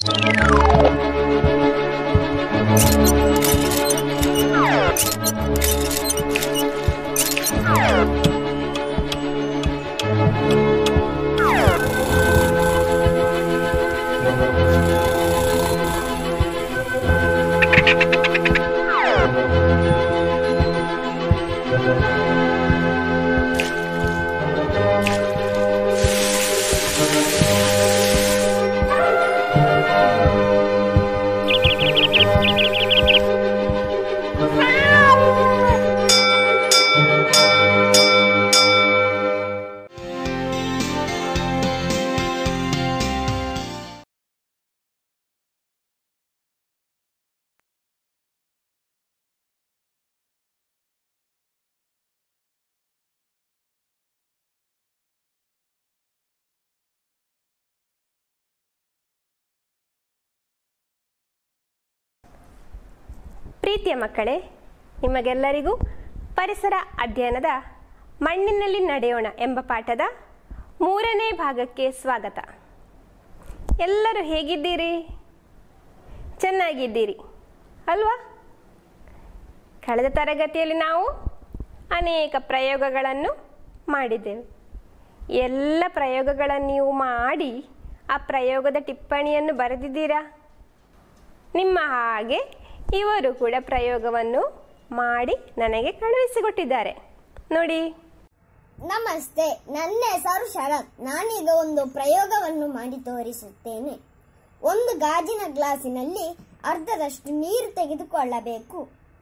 ಪ್ರೀತಿಯ ಮಕ್ಕಳೇ ನಿಮಗೆಲ್ಲರಿಗೂ ಪರಿಸರ ಅಧ್ಯಯನದ ಮಣ್ಣಿನಲ್ಲಿ ನಡೆಯೋಣ ಎಂಬ ಪಾಠದ ಮೂರನೇ ಭಾಗಕ್ಕೆ ಸ್ವಾಗತ ಎಲ್ಲರೂ ಹೇಗಿದ್ದೀರಿ ಚೆನ್ನಾಗಿದ್ದೀರಿ ಅಲ್ವಾ ಕಳೆದ ತರಗತಿಯಲ್ಲಿ ನಾವು ಅನೇಕ ಪ್ರಯೋಗಗಳನ್ನು ಮಾಡಿದ್ದೇವೆ ಎಲ್ಲ ಪ್ರಯೋಗಗಳನ್ನು ನೀವು ಮಾಡಿ ಆ ಪ್ರಯೋಗದ ಟಿಪ್ಪಣಿಯನ್ನು ಬರೆದಿದ್ದೀರಾ ನಿಮ್ಮ ಹಾಗೆ ಇವರು ಕೂಡ ಪ್ರಯೋಗವನ್ನು ಮಾಡಿ ನನಗೆ ಕಳುಹಿಸಿಕೊಟ್ಟಿದ್ದಾರೆ ನೋಡಿ ನಮಸ್ತೆ ನನ್ನ ಹೆಸರು ಶರತ್ ನಾನೀಗ ಒಂದು ಪ್ರಯೋಗವನ್ನು ಮಾಡಿ ತೋರಿಸುತ್ತೇನೆ ಒಂದು ಗಾಜಿನ ಗ್ಲಾಸಿನಲ್ಲಿ ಅರ್ಧದಷ್ಟು ನೀರು ತೆಗೆದುಕೊಳ್ಳಬೇಕು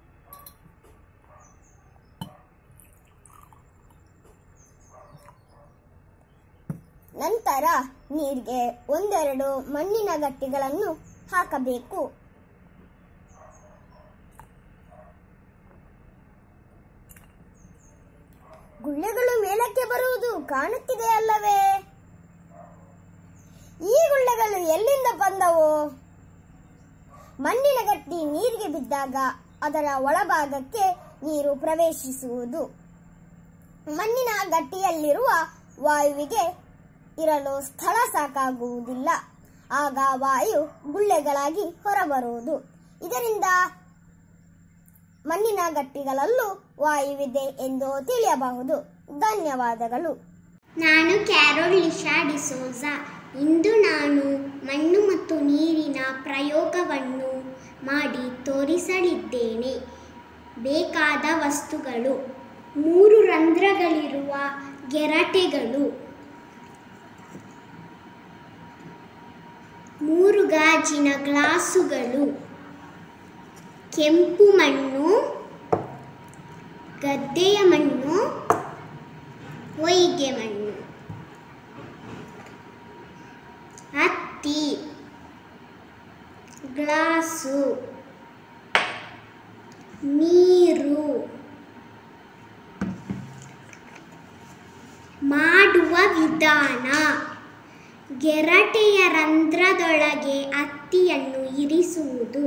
ನಂತರ ನೀರಿಗೆ ಒಂದೆರಡು ಮಣ್ಣಿನ ಗಟ್ಟಿಗಳನ್ನು ಹಾಕಬೇಕು ಗುಳ್ಳೆಗಳು ಮೇಲಕ್ಕೆ ಬರುವುದು ಕಾಣುತ್ತಿದೆ ಅಲ್ಲವೇ ಈ ಗುಳ್ಳೆಗಳು ಎಲ್ಲಿಂದ ಬಂದವು ಮಣ್ಣಿನ ಗಟ್ಟಿ ನೀರಿಗೆ ಬಿದ್ದಾಗ ಅದರ ಒಳಭಾಗಕ್ಕೆ ನೀರು ಪ್ರವೇಶಿಸುವುದು ಮಣ್ಣಿನ ಗಟ್ಟಿಯಲ್ಲಿರುವ ವಾಯುವಿಗೆ ಇರಲು ಸ್ಥಳ ಸಾಕಾಗುವುದಿಲ್ಲ ಆಗ ವಾಯು ಗುಳ್ಳೆಗಳಾಗಿ ಹೊರಬರುವುದು ಇದರಿಂದ ಮಣ್ಣಿನ ಗಟ್ಟಿಗಳಲ್ಲೂ ವಾಯುವಿದೆ ಎಂದು ತಿಳಿಯಬಹುದು ಧನ್ಯವಾದಗಳು ನಾನು ಕ್ಯಾರೋಲ್ ಲಿಶಾ ಡಿಸೋಜಾ ಇಂದು ನಾನು ಮಣ್ಣು ಮತ್ತು ನೀರಿನ ಪ್ರಯೋಗವನ್ನು ಮಾಡಿ ತೋರಿಸಲಿದ್ದೇನೆ ಬೇಕಾದ ವಸ್ತುಗಳು ಮೂರು ರಂಧ್ರಗಳಿರುವ ಗೆರಟೆಗಳು ಮೂರು ಗಾಜಿನ ಗ್ಲಾಸುಗಳು ಕೆಂಪು ಮಣ್ಣು ಗದ್ದೆಯ ಮಣ್ಣು ಹೊಯ್ಗೆ ಮಣ್ಣು ಹತ್ತಿ ಗ್ಲಾಸು ನೀರು ಮಾಡುವ ವಿಧಾನ ಗೆರಟೆಯ ರಂಧ್ರದೊಳಗೆ ಹತ್ತಿಯನ್ನು ಇರಿಸುವುದು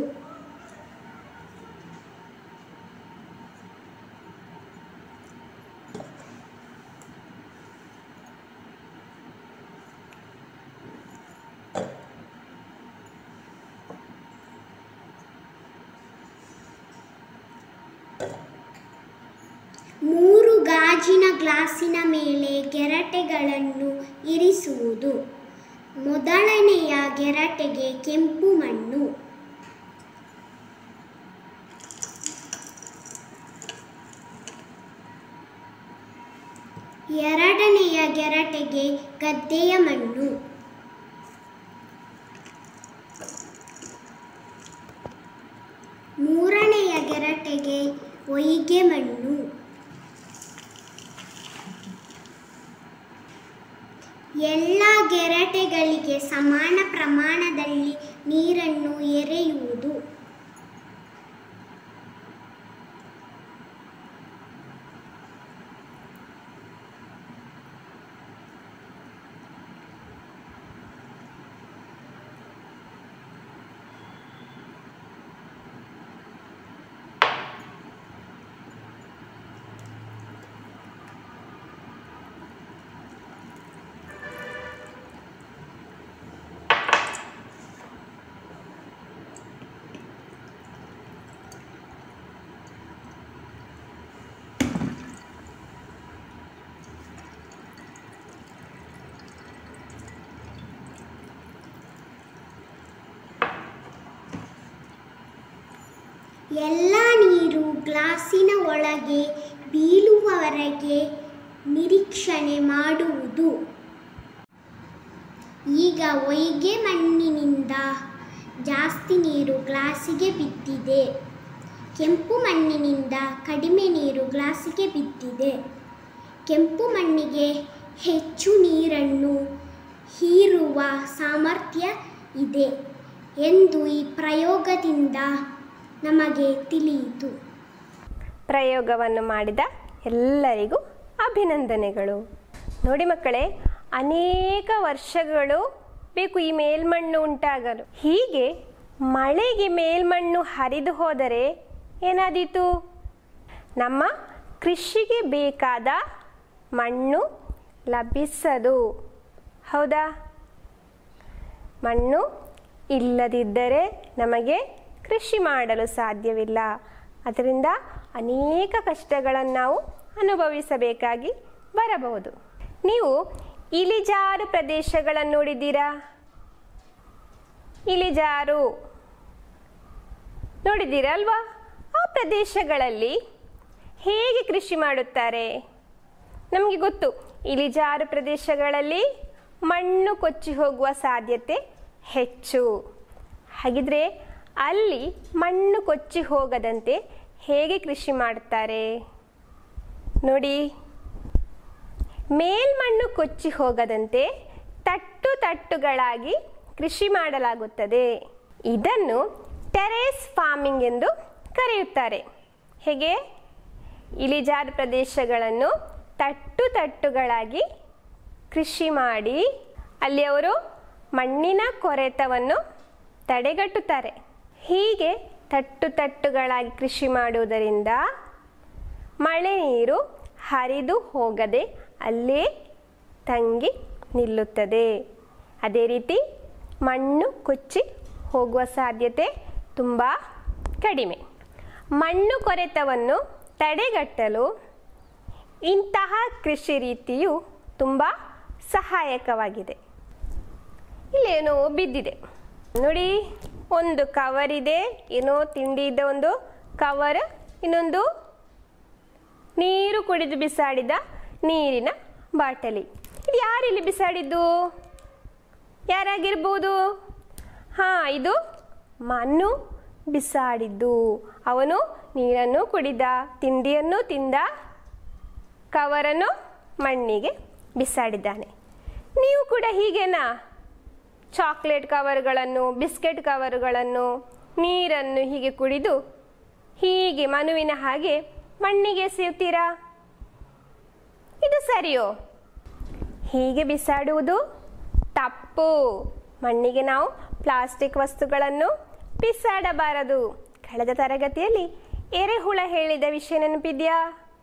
ಮೂರು ಗಾಜಿನ ಗ್ಲಾಸಿನ ಮೇಲೆ ಗೆರಟೆಗಳನ್ನು ಇರಿಸುವುದು ಮೊದಲನೆಯ ಗೆರಟೆಗೆ ಕೆಂಪು ಮಣ್ಣು ಎರಡನೆಯ ಗೆರಟೆಗೆ ಗದ್ದೆಯ ಮಣ್ಣು ಮೂರನೆಯ ಗೆರಟೆಗೆ ಹೊಯ್ಗೆ ಮಣ್ಣು ಎಲ್ಲ ಗೆರಟೆಗಳಿಗೆ ಸಮಾನ ಪ್ರಮಾಣದಲ್ಲಿ ನೀರನ್ನು ಎರೆಯುವುದು ಎಲ್ಲ ನೀರು ಗ್ಲಾಸಿನ ಒಳಗೆ ಬೀಳುವವರೆಗೆ ನಿರೀಕ್ಷಣೆ ಮಾಡುವುದು ಈಗ ಒಯ್ಗೆ ಮಣ್ಣಿನಿಂದ ಜಾಸ್ತಿ ನೀರು ಗ್ಲಾಸಿಗೆ ಬಿದ್ದಿದೆ ಕೆಂಪು ಮಣ್ಣಿನಿಂದ ಕಡಿಮೆ ನೀರು ಗ್ಲಾಸಿಗೆ ಬಿದ್ದಿದೆ ಕೆಂಪು ಮಣ್ಣಿಗೆ ಹೆಚ್ಚು ನೀರನ್ನು ಹೀರುವ ಸಾಮರ್ಥ್ಯ ಇದೆ ಎಂದು ಈ ಪ್ರಯೋಗದಿಂದ ನಮಗೆ ತಿಳಿಯಿತು ಪ್ರಯೋಗವನ್ನು ಮಾಡಿದ ಎಲ್ಲರಿಗೂ ಅಭಿನಂದನೆಗಳು ನೋಡಿ ಮಕ್ಕಳೇ ಅನೇಕ ವರ್ಷಗಳು ಬೇಕು ಈ ಮೇಲ್ಮಣ್ಣು ಉಂಟಾಗಲು ಹೀಗೆ ಮಳೆಗೆ ಮೇಲ್ಮಣ್ಣು ಹರಿದು ಹೋದರೆ ಏನಾದೀತು ನಮ್ಮ ಕೃಷಿಗೆ ಬೇಕಾದ ಮಣ್ಣು ಲಭಿಸದು ಹೌದಾ ಮಣ್ಣು ಇಲ್ಲದಿದ್ದರೆ ನಮಗೆ ಕೃಷಿ ಮಾಡಲು ಸಾಧ್ಯವಿಲ್ಲ ಅದರಿಂದ ಅನೇಕ ಕಷ್ಟಗಳನ್ನು ನಾವು ಅನುಭವಿಸಬೇಕಾಗಿ ಬರಬಹುದು ನೀವು ಇಳಿಜಾರು ಪ್ರದೇಶಗಳನ್ನು ನೋಡಿದ್ದೀರಾ ಇಳಿಜಾರು ನೋಡಿದ್ದೀರಾ ಅಲ್ವಾ ಆ ಪ್ರದೇಶಗಳಲ್ಲಿ ಹೇಗೆ ಕೃಷಿ ಮಾಡುತ್ತಾರೆ ನಮಗೆ ಗೊತ್ತು ಇಳಿಜಾರು ಪ್ರದೇಶಗಳಲ್ಲಿ ಮಣ್ಣು ಕೊಚ್ಚಿ ಹೋಗುವ ಸಾಧ್ಯತೆ ಹೆಚ್ಚು ಹಾಗಿದ್ರೆ ಅಲ್ಲಿ ಮಣ್ಣು ಕೊಚ್ಚಿ ಹೋಗದಂತೆ ಹೇಗೆ ಕೃಷಿ ಮಾಡುತ್ತಾರೆ ನೋಡಿ ಮೇಲ್ಮಣ್ಣು ಕೊಚ್ಚಿ ಹೋಗದಂತೆ ತಟ್ಟು ತಟ್ಟುಗಳಾಗಿ ಕೃಷಿ ಮಾಡಲಾಗುತ್ತದೆ ಇದನ್ನು ಟೆರೇಸ್ ಫಾರ್ಮಿಂಗ್ ಎಂದು ಕರೆಯುತ್ತಾರೆ ಹೇಗೆ ಇಳಿಜಾರು ಪ್ರದೇಶಗಳನ್ನು ತಟ್ಟು ತಟ್ಟುಗಳಾಗಿ ಕೃಷಿ ಮಾಡಿ ಅಲ್ಲಿ ಅವರು ಮಣ್ಣಿನ ಕೊರೆತವನ್ನು ತಡೆಗಟ್ಟುತ್ತಾರೆ ಹೀಗೆ ತಟ್ಟು ತಟ್ಟುಗಳಾಗಿ ಕೃಷಿ ಮಾಡುವುದರಿಂದ ಮಳೆ ನೀರು ಹರಿದು ಹೋಗದೆ ಅಲ್ಲೇ ತಂಗಿ ನಿಲ್ಲುತ್ತದೆ ಅದೇ ರೀತಿ ಮಣ್ಣು ಕೊಚ್ಚಿ ಹೋಗುವ ಸಾಧ್ಯತೆ ತುಂಬ ಕಡಿಮೆ ಮಣ್ಣು ಕೊರೆತವನ್ನು ತಡೆಗಟ್ಟಲು ಇಂತಹ ಕೃಷಿ ರೀತಿಯು ತುಂಬ ಸಹಾಯಕವಾಗಿದೆ ಇಲ್ಲೇನೋ ಬಿದ್ದಿದೆ ನೋಡಿ ಒಂದು ಕವರ್ ಇದೆ ಏನೋ ತಿಂಡಿ ಇದ್ದ ಒಂದು ಕವರ್ ಇನ್ನೊಂದು ನೀರು ಕುಡಿದು ಬಿಸಾಡಿದ ನೀರಿನ ಬಾಟಲಿ ಇದು ಯಾರಿಲ್ಲಿ ಬಿಸಾಡಿದ್ದು ಯಾರಾಗಿರ್ಬೋದು ಹಾಂ ಇದು ಮಣ್ಣು ಬಿಸಾಡಿದ್ದು ಅವನು ನೀರನ್ನು ಕುಡಿದ ತಿಂಡಿಯನ್ನು ತಿಂದ ಕವರನ್ನು ಮಣ್ಣಿಗೆ ಬಿಸಾಡಿದ್ದಾನೆ ನೀವು ಕೂಡ ಹೀಗೇನಾ ಚಾಕ್ಲೇಟ್ ಕವರ್ಗಳನ್ನು ಬಿಸ್ಕೆಟ್ ಕವರ್ಗಳನ್ನು ನೀರನ್ನು ಹೀಗೆ ಕುಡಿದು ಹೀಗೆ ಮನುವಿನ ಹಾಗೆ ಮಣ್ಣಿಗೆ ಎಸೆಯುತ್ತೀರಾ ಇದು ಸರಿಯೋ ಹೀಗೆ ಬಿಸಾಡುವುದು ತಪ್ಪು ಮಣ್ಣಿಗೆ ನಾವು ಪ್ಲಾಸ್ಟಿಕ್ ವಸ್ತುಗಳನ್ನು ಬಿಸಾಡಬಾರದು ಕಳೆದ ತರಗತಿಯಲ್ಲಿ ಎರೆಹುಳ ಹೇಳಿದ ವಿಷಯ ನೆನಪಿದ್ಯಾ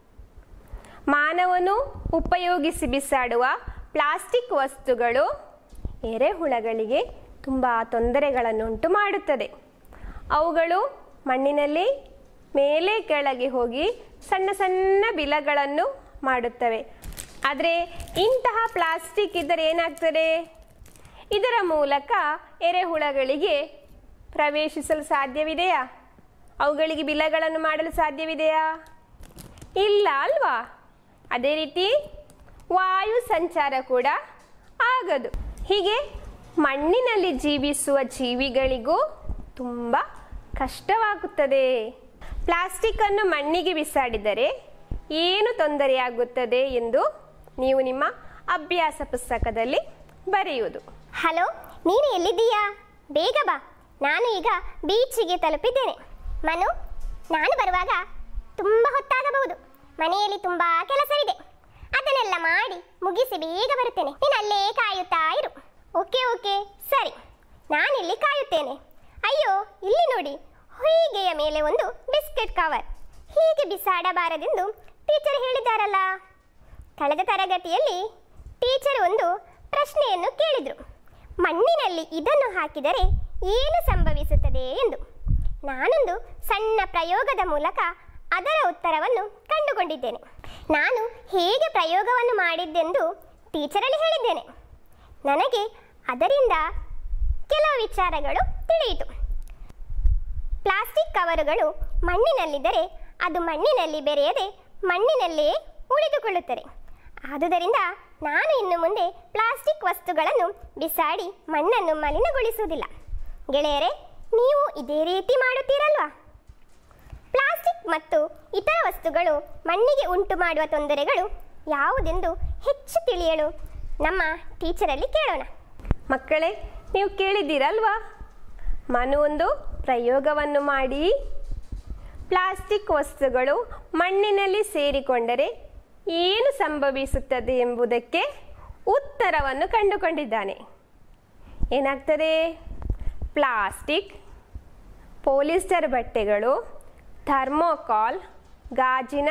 ಮಾನವನು ಉಪಯೋಗಿಸಿ ಬಿಸಾಡುವ ಪ್ಲಾಸ್ಟಿಕ್ ವಸ್ತುಗಳು ಎರೆಹುಳಗಳಿಗೆ ತುಂಬ ತೊಂದರೆಗಳನ್ನುಂಟು ಮಾಡುತ್ತದೆ ಅವುಗಳು ಮಣ್ಣಿನಲ್ಲಿ ಮೇಲೆ ಕೆಳಗೆ ಹೋಗಿ ಸಣ್ಣ ಸಣ್ಣ ಬಿಲಗಳನ್ನು ಮಾಡುತ್ತವೆ ಆದರೆ ಇಂತಹ ಪ್ಲಾಸ್ಟಿಕ್ ಇದ್ದರೆ ಏನಾಗ್ತದೆ ಇದರ ಮೂಲಕ ಎರೆಹುಳಗಳಿಗೆ ಪ್ರವೇಶಿಸಲು ಸಾಧ್ಯವಿದೆಯಾ ಅವುಗಳಿಗೆ ಬಿಲಗಳನ್ನು ಮಾಡಲು ಸಾಧ್ಯವಿದೆಯಾ ಇಲ್ಲ ಅಲ್ವಾ ಅದೇ ರೀತಿ ವಾಯು ಸಂಚಾರ ಕೂಡ ಆಗದು ಹೀಗೆ ಮಣ್ಣಿನಲ್ಲಿ ಜೀವಿಸುವ ಜೀವಿಗಳಿಗೂ ತುಂಬ ಕಷ್ಟವಾಗುತ್ತದೆ ಪ್ಲಾಸ್ಟಿಕ್ ಅನ್ನು ಮಣ್ಣಿಗೆ ಬಿಸಾಡಿದರೆ ಏನು ತೊಂದರೆಯಾಗುತ್ತದೆ ಎಂದು ನೀವು ನಿಮ್ಮ ಅಭ್ಯಾಸ ಪುಸ್ತಕದಲ್ಲಿ ಬರೆಯುವುದು ಹಲೋ ನೀನು ಎಲ್ಲಿದ್ದೀಯಾ ಬೇಗ ಬಾ ನಾನು ಈಗ ಬೀಚಿಗೆ ತಲುಪಿದ್ದೇನೆ ಮನು ನಾನು ಬರುವಾಗ ತುಂಬ ಹೊತ್ತಾಗಬಹುದು ಮನೆಯಲ್ಲಿ ತುಂಬ ಕೆಲಸವಿದೆ ಅದನ್ನೆಲ್ಲ ಮಾಡಿ ಮುಗಿಸಿ ಬೇಗ ಬರುತ್ತೇನೆ ನೀನು ಅಲ್ಲೇ ಕಾಯುತ್ತಾ ಇರು ಓಕೆ ಓಕೆ ಸರಿ ನಾನಿಲ್ಲಿ ಕಾಯುತ್ತೇನೆ ಅಯ್ಯೋ ಇಲ್ಲಿ ನೋಡಿ ಹೊಯ್ಗೆಯ ಮೇಲೆ ಒಂದು ಬಿಸ್ಕೆಟ್ ಕವರ್ ಹೀಗೆ ಬಿಸಾಡಬಾರದೆಂದು ಟೀಚರ್ ಹೇಳಿದ್ದಾರಲ್ಲ ಕಳೆದ ತರಗತಿಯಲ್ಲಿ ಟೀಚರ್ ಒಂದು ಪ್ರಶ್ನೆಯನ್ನು ಕೇಳಿದರು ಮಣ್ಣಿನಲ್ಲಿ ಇದನ್ನು ಹಾಕಿದರೆ ಏನು ಸಂಭವಿಸುತ್ತದೆ ಎಂದು ನಾನೊಂದು ಸಣ್ಣ ಪ್ರಯೋಗದ ಮೂಲಕ ಅದರ ಉತ್ತರವನ್ನು ಕಂಡುಕೊಂಡಿದ್ದೇನೆ ನಾನು ಹೇಗೆ ಪ್ರಯೋಗವನ್ನು ಮಾಡಿದ್ದೆಂದು ಟೀಚರಲ್ಲಿ ಹೇಳಿದ್ದೇನೆ ನನಗೆ ಅದರಿಂದ ಕೆಲವು ವಿಚಾರಗಳು ತಿಳಿಯಿತು ಪ್ಲಾಸ್ಟಿಕ್ ಕವರುಗಳು ಮಣ್ಣಿನಲ್ಲಿದ್ದರೆ ಅದು ಮಣ್ಣಿನಲ್ಲಿ ಬೆರೆಯದೆ ಮಣ್ಣಿನಲ್ಲೇ ಉಳಿದುಕೊಳ್ಳುತ್ತದೆ ಆದುದರಿಂದ ನಾನು ಇನ್ನು ಮುಂದೆ ಪ್ಲಾಸ್ಟಿಕ್ ವಸ್ತುಗಳನ್ನು ಬಿಸಾಡಿ ಮಣ್ಣನ್ನು ಮಲಿನಗೊಳಿಸುವುದಿಲ್ಲ ಗೆಳೆಯರೇ ನೀವು ಇದೇ ರೀತಿ ಮಾಡುತ್ತೀರಲ್ವಾ ಪ್ಲಾಸ್ಟಿಕ್ ಮತ್ತು ಇತರ ವಸ್ತುಗಳು ಮಣ್ಣಿಗೆ ಉಂಟು ಮಾಡುವ ತೊಂದರೆಗಳು ಯಾವುದೆಂದು ಹೆಚ್ಚು ತಿಳಿಯಲು ನಮ್ಮ ಟೀಚರಲ್ಲಿ ಕೇಳೋಣ ಮಕ್ಕಳೇ ನೀವು ಕೇಳಿದ್ದೀರಲ್ವಾ ಮನು ಒಂದು ಪ್ರಯೋಗವನ್ನು ಮಾಡಿ ಪ್ಲಾಸ್ಟಿಕ್ ವಸ್ತುಗಳು ಮಣ್ಣಿನಲ್ಲಿ ಸೇರಿಕೊಂಡರೆ ಏನು ಸಂಭವಿಸುತ್ತದೆ ಎಂಬುದಕ್ಕೆ ಉತ್ತರವನ್ನು ಕಂಡುಕೊಂಡಿದ್ದಾನೆ ಏನಾಗ್ತದೆ ಪ್ಲಾಸ್ಟಿಕ್ ಪೋಲಿಸ್ಟರ್ ಬಟ್ಟೆಗಳು ಥರ್ಮೋಕಾಲ್ ಗಾಜಿನ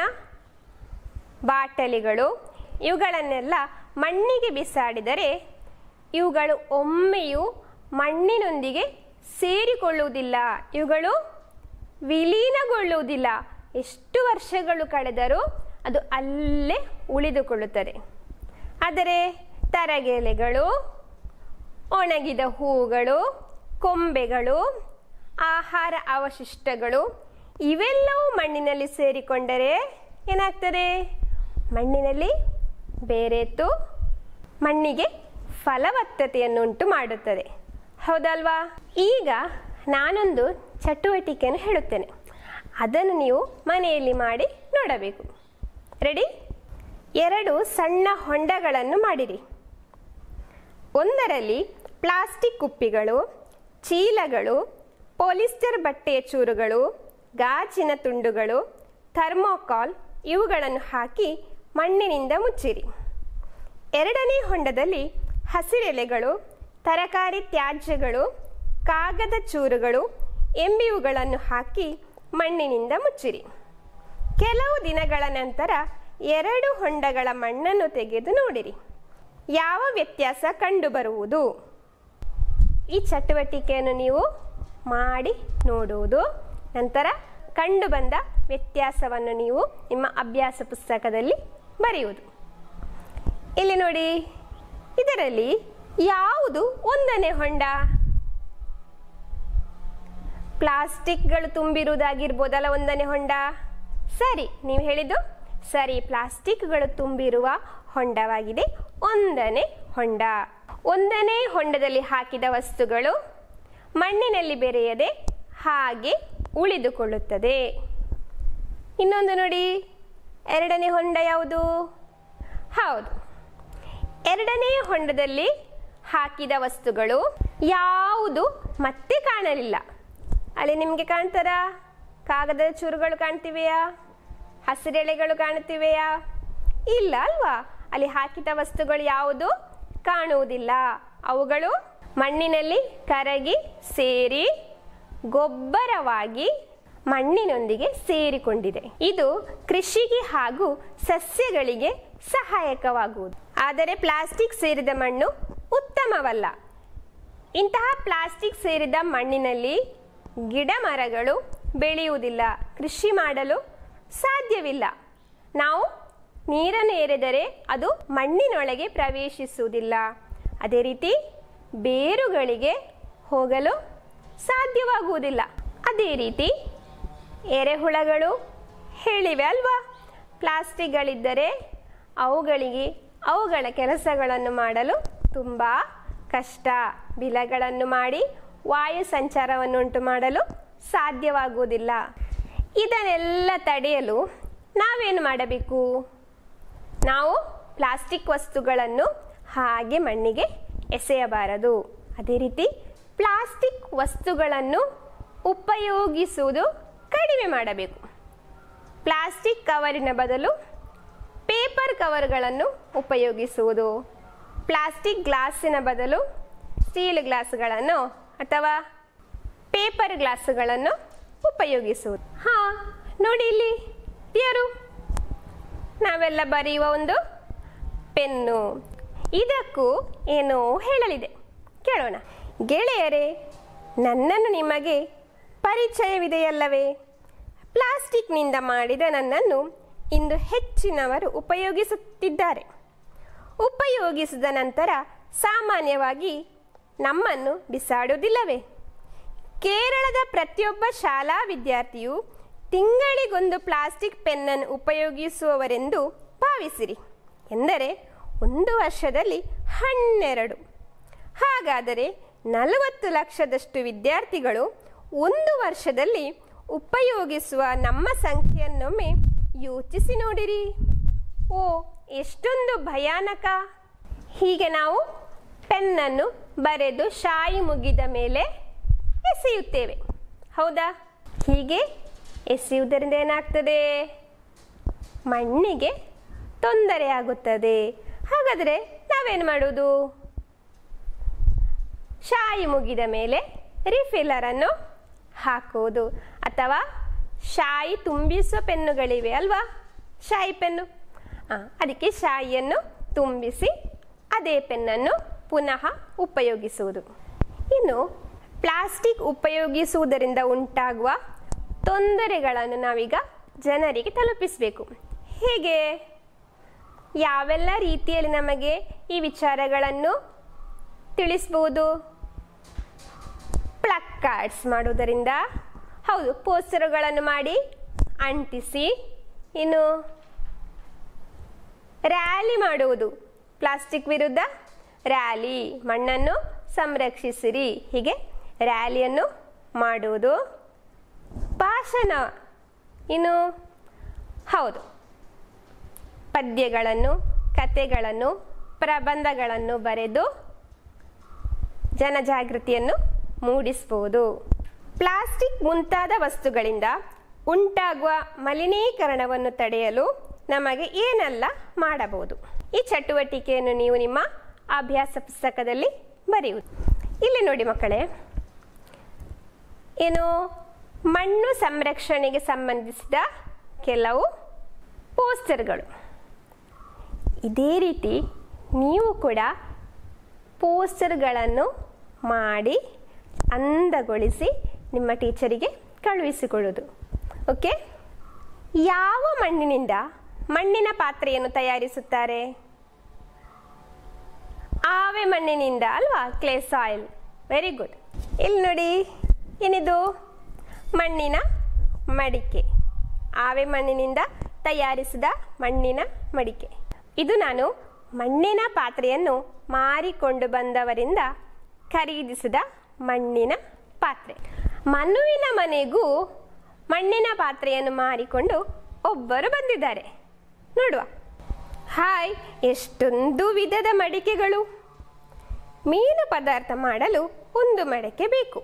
ಬಾಟಲಿಗಳು ಇವುಗಳನ್ನೆಲ್ಲ ಮಣ್ಣಿಗೆ ಬಿಸಾಡಿದರೆ ಇವುಗಳು ಒಮ್ಮೆಯೂ ಮಣ್ಣಿನೊಂದಿಗೆ ಸೇರಿಕೊಳ್ಳುವುದಿಲ್ಲ ಇವುಗಳು ವಿಲೀನಗೊಳ್ಳುವುದಿಲ್ಲ ಎಷ್ಟು ವರ್ಷಗಳು ಕಳೆದರೂ ಅದು ಅಲ್ಲೇ ಉಳಿದುಕೊಳ್ಳುತ್ತದೆ ಆದರೆ ತರಗೆಲೆಗಳು ಒಣಗಿದ ಹೂಗಳು ಕೊಂಬೆಗಳು ಆಹಾರ ಅವಶಿಷ್ಟಗಳು ಇವೆಲ್ಲವೂ ಮಣ್ಣಿನಲ್ಲಿ ಸೇರಿಕೊಂಡರೆ ಏನಾಗ್ತದೆ ಮಣ್ಣಿನಲ್ಲಿ ಬೇರೆತ್ತು ಮಣ್ಣಿಗೆ ಫಲವತ್ತತೆಯನ್ನುಂಟು ಮಾಡುತ್ತದೆ ಹೌದಲ್ವಾ ಈಗ ನಾನೊಂದು ಚಟುವಟಿಕೆಯನ್ನು ಹೇಳುತ್ತೇನೆ ಅದನ್ನು ನೀವು ಮನೆಯಲ್ಲಿ ಮಾಡಿ ನೋಡಬೇಕು ರೆಡಿ ಎರಡು ಸಣ್ಣ ಹೊಂಡಗಳನ್ನು ಮಾಡಿರಿ ಒಂದರಲ್ಲಿ ಪ್ಲಾಸ್ಟಿಕ್ ಕುಪ್ಪಿಗಳು ಚೀಲಗಳು ಪೋಲಿಸ್ಟರ್ ಬಟ್ಟೆಯ ಚೂರುಗಳು ಗಾಜಿನ ತುಂಡುಗಳು ಥರ್ಮೋಕಾಲ್ ಇವುಗಳನ್ನು ಹಾಕಿ ಮಣ್ಣಿನಿಂದ ಮುಚ್ಚಿರಿ ಎರಡನೇ ಹೊಂಡದಲ್ಲಿ ಹಸಿರೆಲೆಗಳು ತರಕಾರಿ ತ್ಯಾಜ್ಯಗಳು ಕಾಗದ ಚೂರುಗಳು ಎಂಬಿವುಗಳನ್ನು ಹಾಕಿ ಮಣ್ಣಿನಿಂದ ಮುಚ್ಚಿರಿ ಕೆಲವು ದಿನಗಳ ನಂತರ ಎರಡು ಹೊಂಡಗಳ ಮಣ್ಣನ್ನು ತೆಗೆದು ನೋಡಿರಿ ಯಾವ ವ್ಯತ್ಯಾಸ ಕಂಡುಬರುವುದು ಈ ಚಟುವಟಿಕೆಯನ್ನು ನೀವು ಮಾಡಿ ನೋಡುವುದು ನಂತರ ಕಂಡುಬಂದ ವ್ಯತ್ಯಾಸವನ್ನು ನೀವು ನಿಮ್ಮ ಅಭ್ಯಾಸ ಪುಸ್ತಕದಲ್ಲಿ ಬರೆಯುವುದು ಇಲ್ಲಿ ನೋಡಿ ಇದರಲ್ಲಿ ಯಾವುದು ಒಂದನೇ ಹೊಂಡ ಪ್ಲಾಸ್ಟಿಕ್ಗಳು ತುಂಬಿರುವುದಾಗಿರ್ಬೋದಲ್ಲ ಒಂದನೇ ಹೊಂಡ ಸರಿ ನೀವು ಹೇಳಿದ್ದು ಸರಿ ಪ್ಲಾಸ್ಟಿಕ್ಗಳು ತುಂಬಿರುವ ಹೊಂಡವಾಗಿದೆ ಒಂದನೇ ಹೊಂಡ ಒಂದನೇ ಹೊಂಡದಲ್ಲಿ ಹಾಕಿದ ವಸ್ತುಗಳು ಮಣ್ಣಿನಲ್ಲಿ ಬೆರೆಯದೆ ಹಾಗೆ ಉಳಿದುಕೊಳ್ಳುತ್ತದೆ ಇನ್ನೊಂದು ನೋಡಿ ಎರಡನೇ ಹೊಂಡ ಯಾವುದು ಹೌದು ಎರಡನೇ ಹೊಂಡದಲ್ಲಿ ಹಾಕಿದ ವಸ್ತುಗಳು ಯಾವುದು ಮತ್ತೆ ಕಾಣಲಿಲ್ಲ ಅಲ್ಲಿ ನಿಮಗೆ ಕಾಣ್ತಾರ ಕಾಗದದ ಚೂರುಗಳು ಕಾಣ್ತಿವೆಯಾ ಹಸಿರೆಳೆಗಳು ಕಾಣುತ್ತಿವೆಯಾ ಇಲ್ಲ ಅಲ್ವಾ ಅಲ್ಲಿ ಹಾಕಿದ ವಸ್ತುಗಳು ಯಾವುದು ಕಾಣುವುದಿಲ್ಲ ಅವುಗಳು ಮಣ್ಣಿನಲ್ಲಿ ಕರಗಿ ಸೇರಿ ಗೊಬ್ಬರವಾಗಿ ಮಣ್ಣಿನೊಂದಿಗೆ ಸೇರಿಕೊಂಡಿದೆ ಇದು ಕೃಷಿಗೆ ಹಾಗೂ ಸಸ್ಯಗಳಿಗೆ ಸಹಾಯಕವಾಗುವುದು ಆದರೆ ಪ್ಲಾಸ್ಟಿಕ್ ಸೇರಿದ ಮಣ್ಣು ಉತ್ತಮವಲ್ಲ ಇಂತಹ ಪ್ಲಾಸ್ಟಿಕ್ ಸೇರಿದ ಮಣ್ಣಿನಲ್ಲಿ ಗಿಡ ಮರಗಳು ಬೆಳೆಯುವುದಿಲ್ಲ ಕೃಷಿ ಮಾಡಲು ಸಾಧ್ಯವಿಲ್ಲ ನಾವು ನೀರನ್ನು ಏರೆದರೆ ಅದು ಮಣ್ಣಿನೊಳಗೆ ಪ್ರವೇಶಿಸುವುದಿಲ್ಲ ಅದೇ ರೀತಿ ಬೇರುಗಳಿಗೆ ಹೋಗಲು ಸಾಧ್ಯವಾಗುವುದಿಲ್ಲ ಅದೇ ರೀತಿ ಎರೆಹುಳಗಳು ಹೇಳಿವೆ ಅಲ್ವಾ ಪ್ಲಾಸ್ಟಿಕ್ಗಳಿದ್ದರೆ ಅವುಗಳಿಗೆ ಅವುಗಳ ಕೆಲಸಗಳನ್ನು ಮಾಡಲು ತುಂಬ ಕಷ್ಟ ಬಿಲಗಳನ್ನು ಮಾಡಿ ವಾಯು ಸಂಚಾರವನ್ನುಂಟು ಮಾಡಲು ಸಾಧ್ಯವಾಗುವುದಿಲ್ಲ ಇದನ್ನೆಲ್ಲ ತಡೆಯಲು ನಾವೇನು ಮಾಡಬೇಕು ನಾವು ಪ್ಲಾಸ್ಟಿಕ್ ವಸ್ತುಗಳನ್ನು ಹಾಗೆ ಮಣ್ಣಿಗೆ ಎಸೆಯಬಾರದು ಅದೇ ರೀತಿ ಪ್ಲಾಸ್ಟಿಕ್ ವಸ್ತುಗಳನ್ನು ಉಪಯೋಗಿಸುವುದು ಕಡಿಮೆ ಮಾಡಬೇಕು ಪ್ಲಾಸ್ಟಿಕ್ ಕವರಿನ ಬದಲು ಪೇಪರ್ ಕವರ್ಗಳನ್ನು ಉಪಯೋಗಿಸುವುದು ಪ್ಲಾಸ್ಟಿಕ್ ಗ್ಲಾಸಿನ ಬದಲು ಸ್ಟೀಲ್ ಗ್ಲಾಸ್ಗಳನ್ನು ಅಥವಾ ಪೇಪರ್ ಗ್ಲಾಸುಗಳನ್ನು ಉಪಯೋಗಿಸುವುದು ಹಾ ನೋಡಿ ಇಲ್ಲಿ ಯಾರು ನಾವೆಲ್ಲ ಬರೆಯುವ ಒಂದು ಪೆನ್ನು ಇದಕ್ಕೂ ಏನೋ ಹೇಳಲಿದೆ ಕೇಳೋಣ ಗೆಳೆಯರೇ ನನ್ನನ್ನು ನಿಮಗೆ ಪರಿಚಯವಿದೆಯಲ್ಲವೇ ಪ್ಲಾಸ್ಟಿಕ್ನಿಂದ ಮಾಡಿದ ನನ್ನನ್ನು ಇಂದು ಹೆಚ್ಚಿನವರು ಉಪಯೋಗಿಸುತ್ತಿದ್ದಾರೆ ಉಪಯೋಗಿಸಿದ ನಂತರ ಸಾಮಾನ್ಯವಾಗಿ ನಮ್ಮನ್ನು ಬಿಸಾಡುವುದಿಲ್ಲವೇ ಕೇರಳದ ಪ್ರತಿಯೊಬ್ಬ ಶಾಲಾ ವಿದ್ಯಾರ್ಥಿಯು ತಿಂಗಳಿಗೊಂದು ಪ್ಲಾಸ್ಟಿಕ್ ಪೆನ್ನನ್ನು ಉಪಯೋಗಿಸುವವರೆಂದು ಭಾವಿಸಿರಿ ಎಂದರೆ ಒಂದು ವರ್ಷದಲ್ಲಿ ಹನ್ನೆರಡು ಹಾಗಾದರೆ ನಲವತ್ತು ಲಕ್ಷದಷ್ಟು ವಿದ್ಯಾರ್ಥಿಗಳು ಒಂದು ವರ್ಷದಲ್ಲಿ ಉಪಯೋಗಿಸುವ ನಮ್ಮ ಸಂಖ್ಯೆಯನ್ನೊಮ್ಮೆ ಯೋಚಿಸಿ ನೋಡಿರಿ ಓ ಎಷ್ಟೊಂದು ಭಯಾನಕ ಹೀಗೆ ನಾವು ಪೆನ್ನನ್ನು ಬರೆದು ಶಾಯಿ ಮುಗಿದ ಮೇಲೆ ಎಸೆಯುತ್ತೇವೆ ಹೌದಾ ಹೀಗೆ ಎಸೆಯುವುದರಿಂದ ಏನಾಗ್ತದೆ ಮಣ್ಣಿಗೆ ತೊಂದರೆ ಆಗುತ್ತದೆ ಹಾಗಾದರೆ ನಾವೇನು ಮಾಡೋದು ಶಾಯಿ ಮುಗಿದ ಮೇಲೆ ರಿಫಿಲ್ಲರನ್ನು ಹಾಕುವುದು ಅಥವಾ ಶಾಯಿ ತುಂಬಿಸುವ ಪೆನ್ನುಗಳಿವೆ ಅಲ್ವಾ ಶಾಯಿ ಪೆನ್ನು ಆ, ಅದಕ್ಕೆ ಶಾಯಿಯನ್ನು ತುಂಬಿಸಿ ಅದೇ ಪೆನ್ನನ್ನು ಪುನಃ ಉಪಯೋಗಿಸುವುದು ಇನ್ನು ಪ್ಲಾಸ್ಟಿಕ್ ಉಪಯೋಗಿಸುವುದರಿಂದ ಉಂಟಾಗುವ ತೊಂದರೆಗಳನ್ನು ನಾವೀಗ ಜನರಿಗೆ ತಲುಪಿಸಬೇಕು ಹೇಗೆ ಯಾವೆಲ್ಲ ರೀತಿಯಲ್ಲಿ ನಮಗೆ ಈ ವಿಚಾರಗಳನ್ನು ತಿಳಿಸ್ಬೋದು ಪ್ಲಕ್ ಕಾರ್ಡ್ಸ್ ಮಾಡುವುದರಿಂದ ಹೌದು ಪೋಸ್ಟರ್ಗಳನ್ನು ಮಾಡಿ ಅಂಟಿಸಿ ಇನ್ನು ರ್ಯಾಲಿ ಮಾಡುವುದು ಪ್ಲಾಸ್ಟಿಕ್ ವಿರುದ್ಧ ರ್ಯಾಲಿ ಮಣ್ಣನ್ನು ಸಂರಕ್ಷಿಸಿರಿ ಹೀಗೆ ರ್ಯಾಲಿಯನ್ನು ಮಾಡುವುದು ಭಾಷಣ ಇನ್ನು ಹೌದು ಪದ್ಯಗಳನ್ನು ಕತೆಗಳನ್ನು ಪ್ರಬಂಧಗಳನ್ನು ಬರೆದು ಜನಜಾಗೃತಿಯನ್ನು ಮೂಡಿಸಬಹುದು ಪ್ಲಾಸ್ಟಿಕ್ ಮುಂತಾದ ವಸ್ತುಗಳಿಂದ ಉಂಟಾಗುವ ಮಲಿನೀಕರಣವನ್ನು ತಡೆಯಲು ನಮಗೆ ಏನೆಲ್ಲ ಮಾಡಬಹುದು ಈ ಚಟುವಟಿಕೆಯನ್ನು ನೀವು ನಿಮ್ಮ ಅಭ್ಯಾಸ ಪುಸ್ತಕದಲ್ಲಿ ಬರೆಯುವುದು ಇಲ್ಲಿ ನೋಡಿ ಮಕ್ಕಳೇ ಏನು ಮಣ್ಣು ಸಂರಕ್ಷಣೆಗೆ ಸಂಬಂಧಿಸಿದ ಕೆಲವು ಪೋಸ್ಟರ್ಗಳು ಇದೇ ರೀತಿ ನೀವು ಕೂಡ ಪೋಸ್ಟರ್ಗಳನ್ನು ಮಾಡಿ ಅಂದಗೊಳಿಸಿ ನಿಮ್ಮ ಟೀಚರಿಗೆ ಕಳುಹಿಸಿಕೊಡೋದು ಓಕೆ ಯಾವ ಮಣ್ಣಿನಿಂದ ಮಣ್ಣಿನ ಪಾತ್ರೆಯನ್ನು ತಯಾರಿಸುತ್ತಾರೆ ಆವೆ ಮಣ್ಣಿನಿಂದ ಅಲ್ವಾ ಕ್ಲೇ ಸಾಯಿಲ್ ವೆರಿ ಗುಡ್ ಇಲ್ಲಿ ನೋಡಿ ಏನಿದು ಮಣ್ಣಿನ ಮಡಿಕೆ ಆವೆ ಮಣ್ಣಿನಿಂದ ತಯಾರಿಸಿದ ಮಣ್ಣಿನ ಮಡಿಕೆ ಇದು ನಾನು ಮಣ್ಣಿನ ಪಾತ್ರೆಯನ್ನು ಮಾರಿಕೊಂಡು ಬಂದವರಿಂದ ಖರೀದಿಸಿದ ಮಣ್ಣಿನ ಪಾತ್ರೆ ಮನುವಿನ ಮನೆಗೂ ಮಣ್ಣಿನ ಪಾತ್ರೆಯನ್ನು ಮಾರಿಕೊಂಡು ಒಬ್ಬರು ಬಂದಿದ್ದಾರೆ ನೋಡುವ ಹಾಯ್ ಎಷ್ಟೊಂದು ವಿಧದ ಮಡಿಕೆಗಳು ಮೀನು ಪದಾರ್ಥ ಮಾಡಲು ಒಂದು ಮಡಕೆ ಬೇಕು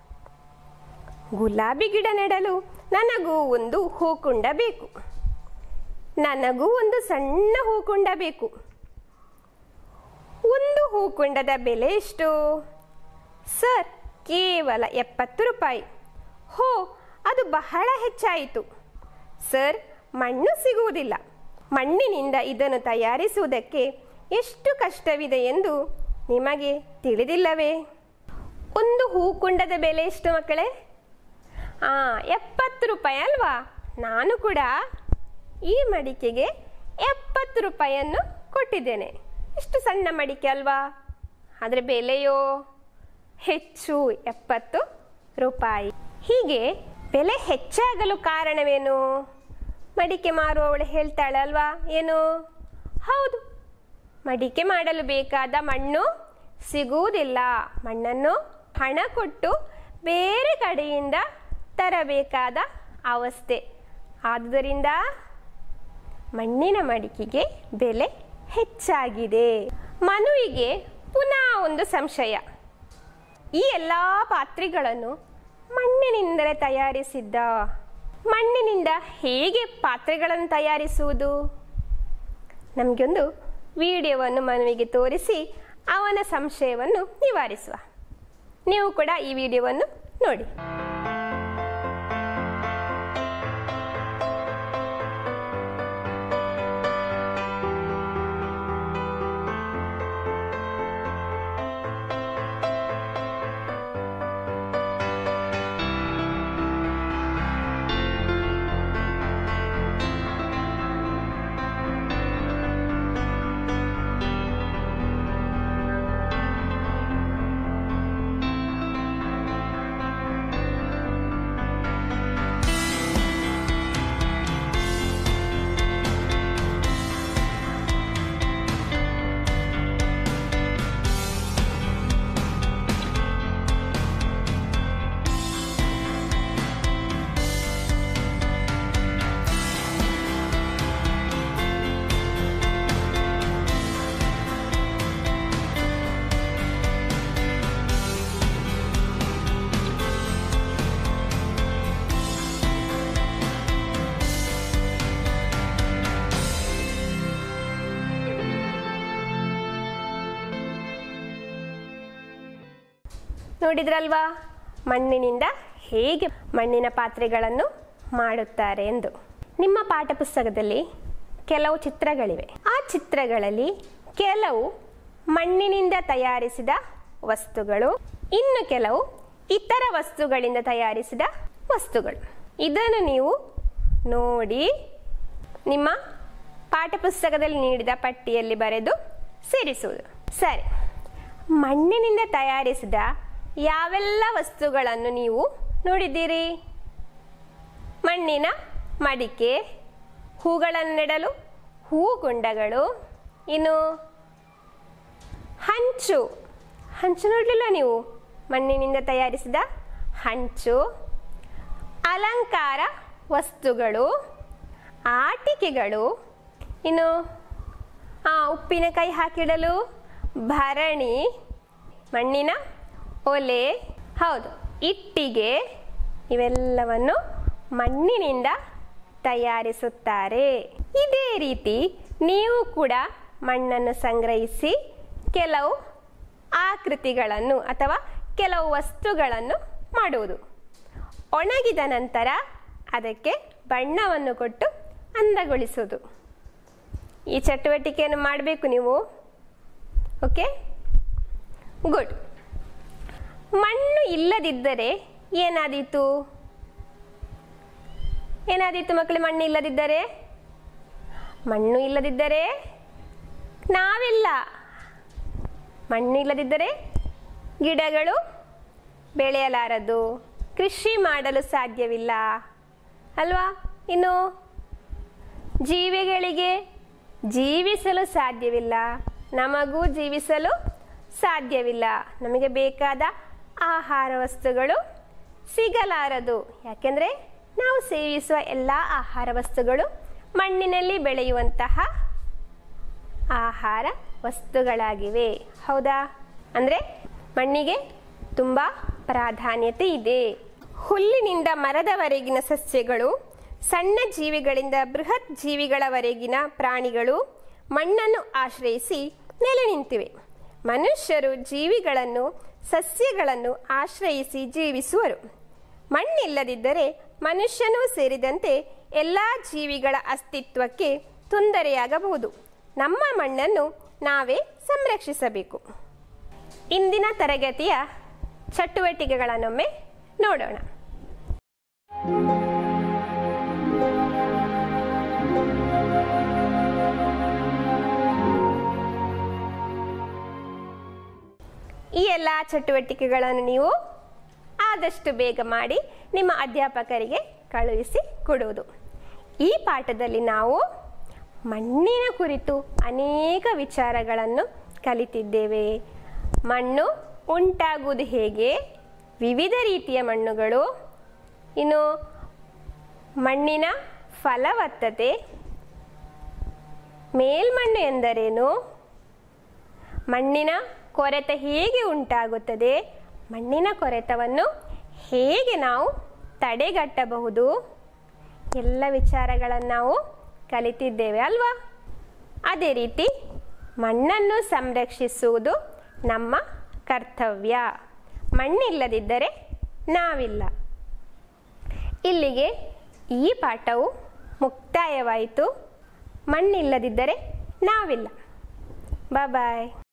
ಗುಲಾಬಿ ಗಿಡ ನೆಡಲು ನನಗೂ ಒಂದು ಹೂಕುಂಡ ಬೇಕು ನನಗೂ ಒಂದು ಸಣ್ಣ ಹೂಕುಂಡ ಬೇಕು ಒಂದು ಹೂಕುಂಡದ ಬೆಲೆ ಎಷ್ಟು ಸರ್ ಕೇವಲ ಎಪ್ಪತ್ತು ರೂಪಾಯಿ ಹೋ ಅದು ಬಹಳ ಹೆಚ್ಚಾಯಿತು ಸರ್ ಮಣ್ಣು ಸಿಗುವುದಿಲ್ಲ ಮಣ್ಣಿನಿಂದ ಇದನ್ನು ತಯಾರಿಸುವುದಕ್ಕೆ ಎಷ್ಟು ಕಷ್ಟವಿದೆ ಎಂದು ನಿಮಗೆ ತಿಳಿದಿಲ್ಲವೇ ಒಂದು ಹೂಕುಂಡದ ಬೆಲೆ ಎಷ್ಟು ಮಕ್ಕಳೇ ಆ ಎಪ್ಪತ್ತು ರೂಪಾಯಿ ಅಲ್ವಾ ನಾನು ಕೂಡ ಈ ಮಡಿಕೆಗೆ ಎಪ್ಪತ್ತು ರೂಪಾಯಿಯನ್ನು ಕೊಟ್ಟಿದ್ದೇನೆ ಎಷ್ಟು ಸಣ್ಣ ಮಡಿಕೆ ಅಲ್ವಾ ಅದರ ಬೆಲೆಯೋ ಹೆಚ್ಚು ಎಪ್ಪತ್ತು ರೂಪಾಯಿ ಹೀಗೆ ಬೆಲೆ ಹೆಚ್ಚಾಗಲು ಕಾರಣವೇನು ಮಡಿಕೆ ಮಾರುವವಳು ಹೇಳ್ತಾಳೆ ಅಲ್ವಾ ಏನು ಹೌದು ಮಡಿಕೆ ಮಾಡಲು ಬೇಕಾದ ಮಣ್ಣು ಸಿಗುವುದಿಲ್ಲ ಮಣ್ಣನ್ನು ಹಣ ಕೊಟ್ಟು ಬೇರೆ ಕಡೆಯಿಂದ ತರಬೇಕಾದ ಅವಸ್ಥೆ ಆದುದರಿಂದ ಮಣ್ಣಿನ ಮಡಿಕೆಗೆ ಬೆಲೆ ಹೆಚ್ಚಾಗಿದೆ ಮನುವಿಗೆ ಪುನಃ ಒಂದು ಸಂಶಯ ಈ ಎಲ್ಲ ಪಾತ್ರೆಗಳನ್ನು ಮಣ್ಣಿನಿಂದಲೇ ತಯಾರಿಸಿದ್ದ ಮಣ್ಣಿನಿಂದ ಹೇಗೆ ಪಾತ್ರೆಗಳನ್ನು ತಯಾರಿಸುವುದು ನಮಗೊಂದು ವಿಡಿಯೋವನ್ನು ಮನುವಿಗೆ ತೋರಿಸಿ ಅವನ ಸಂಶಯವನ್ನು ನಿವಾರಿಸುವ ನೀವು ಕೂಡ ಈ ವಿಡಿಯೋವನ್ನು ನೋಡಿ ನೋಡಿದ್ರಲ್ವಾ ಮಣ್ಣಿನಿಂದ ಹೇಗೆ ಮಣ್ಣಿನ ಪಾತ್ರೆಗಳನ್ನು ಮಾಡುತ್ತಾರೆ ಎಂದು ನಿಮ್ಮ ಪಾಠಪುಸ್ತಕದಲ್ಲಿ ಕೆಲವು ಚಿತ್ರಗಳಿವೆ ಆ ಚಿತ್ರಗಳಲ್ಲಿ ಕೆಲವು ಮಣ್ಣಿನಿಂದ ತಯಾರಿಸಿದ ವಸ್ತುಗಳು ಇನ್ನು ಕೆಲವು ಇತರ ವಸ್ತುಗಳಿಂದ ತಯಾರಿಸಿದ ವಸ್ತುಗಳು ಇದನ್ನು ನೀವು ನೋಡಿ ನಿಮ್ಮ ಪಾಠಪುಸ್ತಕದಲ್ಲಿ ನೀಡಿದ ಪಟ್ಟಿಯಲ್ಲಿ ಬರೆದು ಸೇರಿಸುವುದು ಸರಿ ಮಣ್ಣಿನಿಂದ ತಯಾರಿಸಿದ ಯಾವೆಲ್ಲ ವಸ್ತುಗಳನ್ನು ನೀವು ನೋಡಿದ್ದೀರಿ ಮಣ್ಣಿನ ಮಡಿಕೆ ಹೂಗಳನ್ನು ನೆಡಲು ಹೂಗುಂಡಗಳು ಇನ್ನು ಹಂಚು ಹಂಚು ನೋಡಲಿಲ್ಲ ನೀವು ಮಣ್ಣಿನಿಂದ ತಯಾರಿಸಿದ ಹಂಚು ಅಲಂಕಾರ ವಸ್ತುಗಳು ಆಟಿಕೆಗಳು ಇನ್ನು ಆ, ಉಪ್ಪಿನಕಾಯಿ ಹಾಕಿಡಲು ಭರಣಿ ಮಣ್ಣಿನ ಒಲೆ ಹೌದು ಇಟ್ಟಿಗೆ ಇವೆಲ್ಲವನ್ನು ಮಣ್ಣಿನಿಂದ ತಯಾರಿಸುತ್ತಾರೆ ಇದೇ ರೀತಿ ನೀವು ಕೂಡ ಮಣ್ಣನ್ನು ಸಂಗ್ರಹಿಸಿ ಕೆಲವು ಆಕೃತಿಗಳನ್ನು ಅಥವಾ ಕೆಲವು ವಸ್ತುಗಳನ್ನು ಮಾಡುವುದು ಒಣಗಿದ ನಂತರ ಅದಕ್ಕೆ ಬಣ್ಣವನ್ನು ಕೊಟ್ಟು ಅಂದಗೊಳಿಸುವುದು ಈ ಚಟುವಟಿಕೆಯನ್ನು ಮಾಡಬೇಕು ನೀವು ಓಕೆ ಗುಡ್ ಮಣ್ಣು ಇಲ್ಲದಿದ್ದರೆ ಏನಾದೀತು ಏನಾದೀತು ಮಕ್ಕಳು ಮಣ್ಣು ಇಲ್ಲದಿದ್ದರೆ ಮಣ್ಣು ಇಲ್ಲದಿದ್ದರೆ ನಾವಿಲ್ಲ ಮಣ್ಣು ಇಲ್ಲದಿದ್ದರೆ ಗಿಡಗಳು ಬೆಳೆಯಲಾರದು ಕೃಷಿ ಮಾಡಲು ಸಾಧ್ಯವಿಲ್ಲ ಅಲ್ವಾ ಇನ್ನು ಜೀವಿಗಳಿಗೆ ಜೀವಿಸಲು ಸಾಧ್ಯವಿಲ್ಲ ನಮಗೂ ಜೀವಿಸಲು ಸಾಧ್ಯವಿಲ್ಲ ನಮಗೆ ಬೇಕಾದ ಆಹಾರ ವಸ್ತುಗಳು ಸಿಗಲಾರದು ಯಾಕೆಂದರೆ ನಾವು ಸೇವಿಸುವ ಎಲ್ಲ ಆಹಾರ ವಸ್ತುಗಳು ಮಣ್ಣಿನಲ್ಲಿ ಬೆಳೆಯುವಂತಹ ಆಹಾರ ವಸ್ತುಗಳಾಗಿವೆ ಹೌದಾ ಅಂದರೆ ಮಣ್ಣಿಗೆ ತುಂಬ ಪ್ರಾಧಾನ್ಯತೆ ಇದೆ ಹುಲ್ಲಿನಿಂದ ಮರದವರೆಗಿನ ಸಸ್ಯಗಳು ಸಣ್ಣ ಜೀವಿಗಳಿಂದ ಬೃಹತ್ ಜೀವಿಗಳವರೆಗಿನ ಪ್ರಾಣಿಗಳು ಮಣ್ಣನ್ನು ಆಶ್ರಯಿಸಿ ನೆಲೆ ನಿಂತಿವೆ ಮನುಷ್ಯರು ಜೀವಿಗಳನ್ನು ಸಸ್ಯಗಳನ್ನು ಆಶ್ರಯಿಸಿ ಜೀವಿಸುವರು ಮಣ್ಣಿಲ್ಲದಿದ್ದರೆ ಮನುಷ್ಯನೂ ಸೇರಿದಂತೆ ಎಲ್ಲ ಜೀವಿಗಳ ಅಸ್ತಿತ್ವಕ್ಕೆ ತೊಂದರೆಯಾಗಬಹುದು ನಮ್ಮ ಮಣ್ಣನ್ನು ನಾವೇ ಸಂರಕ್ಷಿಸಬೇಕು ಇಂದಿನ ತರಗತಿಯ ಚಟುವಟಿಕೆಗಳನ್ನೊಮ್ಮೆ ನೋಡೋಣ ಈ ಎಲ್ಲ ಚಟುವಟಿಕೆಗಳನ್ನು ನೀವು ಆದಷ್ಟು ಬೇಗ ಮಾಡಿ ನಿಮ್ಮ ಅಧ್ಯಾಪಕರಿಗೆ ಕಳುಹಿಸಿ ಕೊಡುವುದು ಈ ಪಾಠದಲ್ಲಿ ನಾವು ಮಣ್ಣಿನ ಕುರಿತು ಅನೇಕ ವಿಚಾರಗಳನ್ನು ಕಲಿತಿದ್ದೇವೆ ಮಣ್ಣು ಉಂಟಾಗುವುದು ಹೇಗೆ ವಿವಿಧ ರೀತಿಯ ಮಣ್ಣುಗಳು ಇನ್ನು ಮಣ್ಣಿನ ಫಲವತ್ತತೆ ಮೇಲ್ಮಣ್ಣು ಎಂದರೇನು ಮಣ್ಣಿನ ಕೊರೆತ ಹೇಗೆ ಉಂಟಾಗುತ್ತದೆ ಮಣ್ಣಿನ ಕೊರೆತವನ್ನು ಹೇಗೆ ನಾವು ತಡೆಗಟ್ಟಬಹುದು ಎಲ್ಲ ವಿಚಾರಗಳನ್ನು ನಾವು ಕಲಿತಿದ್ದೇವೆ ಅಲ್ವಾ ಅದೇ ರೀತಿ ಮಣ್ಣನ್ನು ಸಂರಕ್ಷಿಸುವುದು ನಮ್ಮ ಕರ್ತವ್ಯ ಮಣ್ಣಿಲ್ಲದಿದ್ದರೆ ನಾವಿಲ್ಲ ಇಲ್ಲಿಗೆ ಈ ಪಾಠವು ಮುಕ್ತಾಯವಾಯಿತು ಮಣ್ಣಿಲ್ಲದಿದ್ದರೆ ನಾವಿಲ್ಲ ಬಾಯ್